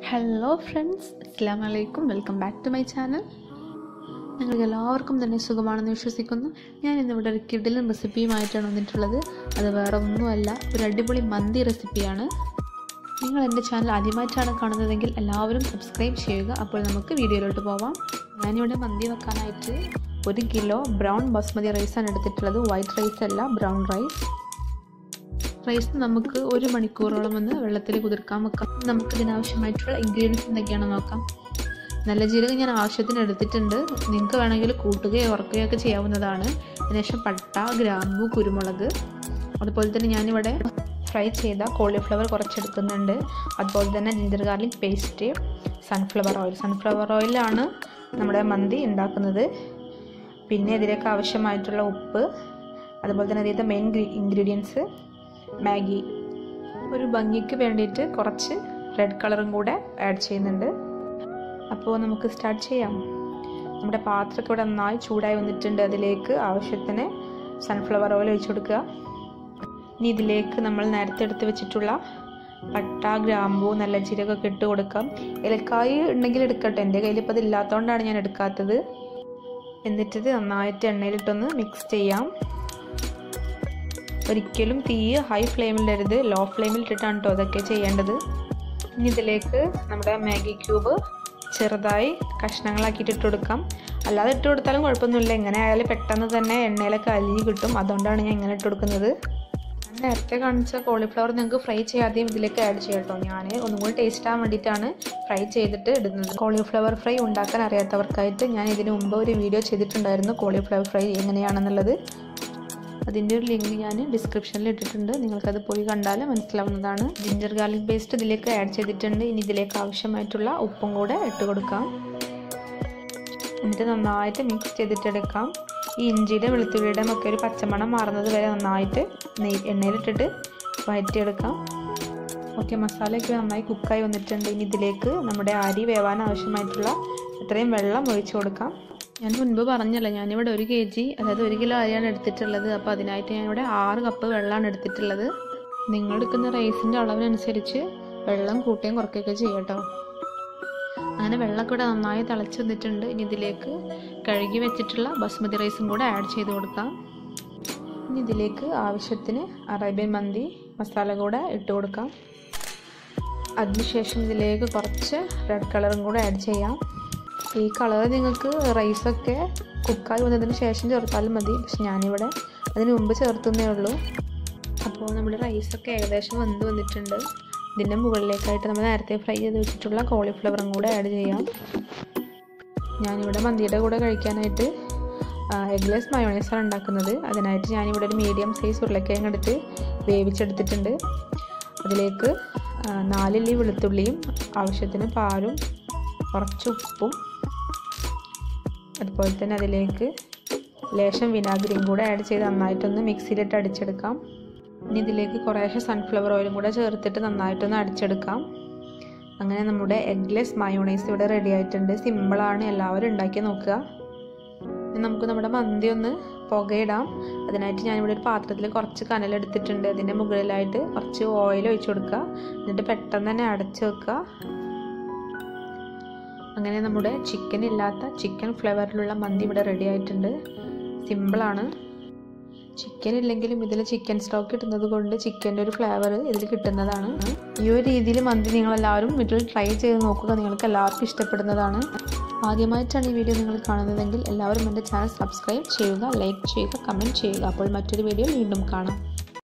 hello friends അസ്സാം വലൈക്കും welcome back to my channel നിങ്ങൾക്ക് എല്ലാവർക്കും തന്നെ സുഖമാണെന്ന് വിശ്വസിക്കുന്നു ഞാൻ ഇന്നിവിടെ ഒരു കിഡിലും റെസിപ്പിയുമായിട്ടാണ് വന്നിട്ടുള്ളത് അത് വേറെ ഒന്നുമല്ല ഒരു അടിപൊളി മന്തി റെസിപ്പിയാണ് നിങ്ങൾ എൻ്റെ ചാനൽ ആദ്യമായിട്ടാണ് കാണുന്നതെങ്കിൽ എല്ലാവരും സബ്സ്ക്രൈബ് ചെയ്യുക അപ്പോൾ നമുക്ക് വീഡിയോയിലോട്ട് പോവാം ഞാനിവിടെ മന്തി വെക്കാനായിട്ട് ഒരു കിലോ ബ്രൗൺ ബസ്മതി റൈസാണ് എടുത്തിട്ടുള്ളത് വൈറ്റ് റൈസ് അല്ല ബ്രൗൺ റൈസ് റൈസ് നമുക്ക് ഒരു മണിക്കൂറോളം ഒന്ന് വെള്ളത്തിൽ കുതിർക്കാൻ വെക്കാം നമുക്ക് ഇതിനാവശ്യമായിട്ടുള്ള ഇൻഗ്രീഡിയൻസ് എന്തൊക്കെയാണെന്ന് നോക്കാം നല്ല ജീരകം ഞാൻ ആവശ്യത്തിന് എടുത്തിട്ടുണ്ട് നിങ്ങൾക്ക് വേണമെങ്കിൽ കൂട്ടുകയോ ഉറക്കുകയോ ഒക്കെ ചെയ്യാവുന്നതാണ് അതിനുശേഷം പട്ട ഗ്രാമ്പു കുരുമുളക് അതുപോലെ തന്നെ ഞാനിവിടെ ഫ്രൈ ചെയ്ത കോളിഫ്ലവർ കുറച്ചെടുക്കുന്നുണ്ട് അതുപോലെ തന്നെ ginger garlic paste sunflower oil sunflower ഓയിലാണ് നമ്മുടെ മന്തി ഉണ്ടാക്കുന്നത് പിന്നെ ഇതിലേക്ക് ആവശ്യമായിട്ടുള്ള ഉപ്പ് അതുപോലെ തന്നെ അതിൻ്റെ മെയിൻ ഇൻഗ്രീഡിയൻസ് മാഗി ഒരു ഭംഗിക്ക് വേണ്ടിയിട്ട് കുറച്ച് റെഡ് കളറും കൂടെ ആഡ് ചെയ്യുന്നുണ്ട് അപ്പോൾ നമുക്ക് സ്റ്റാർട്ട് ചെയ്യാം നമ്മുടെ പാത്രമൊക്കെ ഇവിടെ നന്നായി ചൂടായി വന്നിട്ടുണ്ട് അതിലേക്ക് ആവശ്യത്തിന് സൺഫ്ലവർ ഓയിൽ ഒഴിച്ചു കൊടുക്കുക ഇനി ഇതിലേക്ക് നമ്മൾ നേരത്തെ എടുത്ത് വെച്ചിട്ടുള്ള പട്ട ഗ്രാമ്പൂ നല്ല ജീരകമൊക്കെ ഇട്ട് കൊടുക്കാം ഏലക്കായ് ഉണ്ടെങ്കിൽ എടുക്കട്ടെ എൻ്റെ കയ്യിൽ ഇപ്പോൾ അതില്ലാത്തതുകൊണ്ടാണ് ഞാൻ എടുക്കാത്തത് എന്നിട്ടിത് നന്നായിട്ട് എണ്ണയിലിട്ടൊന്ന് മിക്സ് ചെയ്യാം ഒരിക്കലും തീ ഹൈ ഫ്ലെയിമിലിടരുത് ലോ ഫ്ലെയിമിൽ ഇട്ടിട്ടാണ് കേട്ടോ അതൊക്കെ ചെയ്യേണ്ടത് ഇനി ഇതിലേക്ക് നമ്മുടെ മാഗി ക്യൂബ് ചെറുതായി കഷ്ണങ്ങളാക്കിയിട്ട് ഇട്ട് കൊടുക്കാം അല്ലാതെ ഇട്ട് കൊടുത്താലും കുഴപ്പമൊന്നുമില്ല എങ്ങനെ ആയാലും പെട്ടെന്ന് തന്നെ എണ്ണയിലൊക്കെ അലിഞ്ഞ് കിട്ടും അതുകൊണ്ടാണ് ഞാൻ ഇങ്ങനെ ഇട്ട് കൊടുക്കുന്നത് ഞാൻ നേരത്തെ കാണിച്ച കോളിഫ്ലവർ നിങ്ങൾക്ക് ഫ്രൈ ചെയ്യാതെയും ഇതിലേക്ക് ആഡ് ചെയ്യാം കേട്ടോ ഞാൻ ഒന്നും കൂടി ടേസ്റ്റ് ആവാൻ വേണ്ടിയിട്ടാണ് ഫ്രൈ ചെയ്തിട്ട് ഇടുന്നത് കോളിഫ്ലവർ ഫ്രൈ ഉണ്ടാക്കാൻ അറിയാത്തവർക്കായിട്ട് ഞാൻ ഇതിന് മുമ്പ് ഒരു വീഡിയോ ചെയ്തിട്ടുണ്ടായിരുന്നു കോളിഫ്ലവർ ഫ്രൈ എങ്ങനെയാണെന്നുള്ളത് അതിൻ്റെ ഒരു ലിങ്ക് ഞാൻ ഡിസ്ക്രിപ്ഷനിൽ ഇട്ടിട്ടുണ്ട് നിങ്ങൾക്കത് പോയി കണ്ടാൽ മനസ്സിലാവുന്നതാണ് ജിഞ്ചർ ഗാർലിക് പേസ്റ്റ് ഇതിലേക്ക് ആഡ് ചെയ്തിട്ടുണ്ട് ഇനി ഇതിലേക്ക് ആവശ്യമായിട്ടുള്ള ഉപ്പും കൂടെ ഇട്ട് കൊടുക്കാം എന്നിട്ട് നന്നായിട്ട് മിക്സ് ചെയ്തിട്ടെടുക്കാം ഈ ഇഞ്ചിയുടെ വെളുത്തുള്ളിയുടെ ഒക്കെ ഒരു പച്ചമണം മാറുന്നത് വരെ നന്നായിട്ട് നെയ് എണ്ണയിലിട്ടിട്ട് വഴറ്റിയെടുക്കാം ഓക്കെ മസാലയൊക്കെ നന്നായി കുക്കായി വന്നിട്ടുണ്ട് ഇനി ഇതിലേക്ക് നമ്മുടെ അരി വേവാൻ ആവശ്യമായിട്ടുള്ള ഇത്രയും വെള്ളം ഒഴിച്ചു കൊടുക്കാം ഞാൻ മുൻപ് പറഞ്ഞല്ലോ ഞാനിവിടെ ഒരു കെ ജി അതായത് ഒരു കിലോ അരിയാണ് എടുത്തിട്ടുള്ളത് അപ്പോൾ അതിനായിട്ട് ഞാനിവിടെ ആറ് കപ്പ് വെള്ളമാണ് എടുത്തിട്ടുള്ളത് നിങ്ങൾ എടുക്കുന്ന റൈസിൻ്റെ അളവിനനുസരിച്ച് വെള്ളം കൂട്ടുകയും കുറയ്ക്കുകയൊക്കെ ചെയ്യട്ടോ അങ്ങനെ വെള്ളമൊക്കെ ഇവിടെ നന്നായി തിളച്ച് വന്നിട്ടുണ്ട് ഇനി ഇതിലേക്ക് കഴുകി വെച്ചിട്ടുള്ള ബസ്മതി റൈസും കൂടെ ആഡ് ചെയ്ത് കൊടുക്കാം ഇനി ഇതിലേക്ക് ആവശ്യത്തിന് അറേബ്യൻ മന്തി മസാല കൂടെ ഇട്ട് കൊടുക്കാം അതിനുശേഷം ഇതിലേക്ക് കുറച്ച് റെഡ് കളറും കൂടെ ആഡ് ചെയ്യാം ഈ കളർ നിങ്ങൾക്ക് റൈസൊക്കെ കുക്കായി വന്നതിന് ശേഷം ചേർത്താലും മതി പക്ഷെ ഞാനിവിടെ അതിന് മുമ്പ് ചേർത്തുന്നേ ഉള്ളൂ അപ്പോൾ നമ്മുടെ റൈസൊക്കെ ഏകദേശം വന്ന് വന്നിട്ടുണ്ട് ഇതിൻ്റെ മുകളിലേക്കായിട്ട് നമ്മൾ നേരത്തെ ഫ്രൈ ചെയ്ത് വെച്ചിട്ടുള്ള കോളിഫ്ലവറും കൂടെ ആഡ് ചെയ്യാം ഞാനിവിടെ മന്തിയുടെ കൂടെ കഴിക്കാനായിട്ട് എഗ്ലെസ് മയോണൈസാണ് ഉണ്ടാക്കുന്നത് അതിനായിട്ട് ഞാനിവിടെ ഒരു മീഡിയം സൈസ് ഉരുളക്കിഴങ്ങ് എടുത്ത് വേവിച്ചെടുത്തിട്ടുണ്ട് അതിലേക്ക് നാലില്ലി വെളുത്തുള്ളിയും ആവശ്യത്തിന് പാലും കുറച്ച് ഉപ്പും അതുപോലെ തന്നെ അതിലേക്ക് ലേശം വിനാഗിരിയും കൂടെ ആഡ് ചെയ്ത് നന്നായിട്ടൊന്ന് മിക്സിയിലിട്ട് അടിച്ചെടുക്കാം ഇനി ഇതിലേക്ക് കുറേശ്ശെ സൺഫ്ലവർ ഓയിലും കൂടെ ചേർത്തിട്ട് നന്നായിട്ടൊന്ന് അടിച്ചെടുക്കാം അങ്ങനെ നമ്മുടെ എഗ്ലെസ് മയോണൈസ് ഇവിടെ റെഡി ആയിട്ടുണ്ട് സിമ്പിളാണ് എല്ലാവരും ഉണ്ടാക്കി നോക്കുക ഇനി നമുക്ക് നമ്മുടെ മന്തി ഒന്ന് പുകയിടാം അതിനായിട്ട് ഞാനിവിടെ ഒരു പാത്രത്തിൽ കുറച്ച് കനലെടുത്തിട്ടുണ്ട് അതിൻ്റെ മുകളിലായിട്ട് കുറച്ച് ഓയിൽ ഒഴിച്ചു കൊടുക്കുക എന്നിട്ട് പെട്ടെന്ന് തന്നെ അടച്ചു വെക്കുക അങ്ങനെ നമ്മുടെ ചിക്കൻ ഇല്ലാത്ത ചിക്കൻ ഫ്ലേവറിലുള്ള മന്തി ഇവിടെ റെഡി ആയിട്ടുണ്ട് സിമ്പിളാണ് ചിക്കൻ ഇല്ലെങ്കിലും ഇതിൽ ചിക്കൻ സ്റ്റോക്ക് കിട്ടുന്നത് കൊണ്ട് ചിക്കൻ്റെ ഒരു ഫ്ലേവർ ഇതിൽ കിട്ടുന്നതാണ് ഈ ഒരു രീതിയിൽ മന്തി നിങ്ങളെല്ലാവരും വീട്ടിൽ ട്രൈ ചെയ്ത് നോക്കുക നിങ്ങൾക്ക് എല്ലാവർക്കും ഇഷ്ടപ്പെടുന്നതാണ് ആദ്യമായിട്ടാണ് ഈ വീഡിയോ നിങ്ങൾ കാണുന്നതെങ്കിൽ എല്ലാവരും എൻ്റെ ചാനൽ സബ്സ്ക്രൈബ് ചെയ്യുക ലൈക്ക് ചെയ്യുക കമൻറ്റ് ചെയ്യുക അപ്പോൾ മറ്റൊരു വീഡിയോ വീണ്ടും കാണാം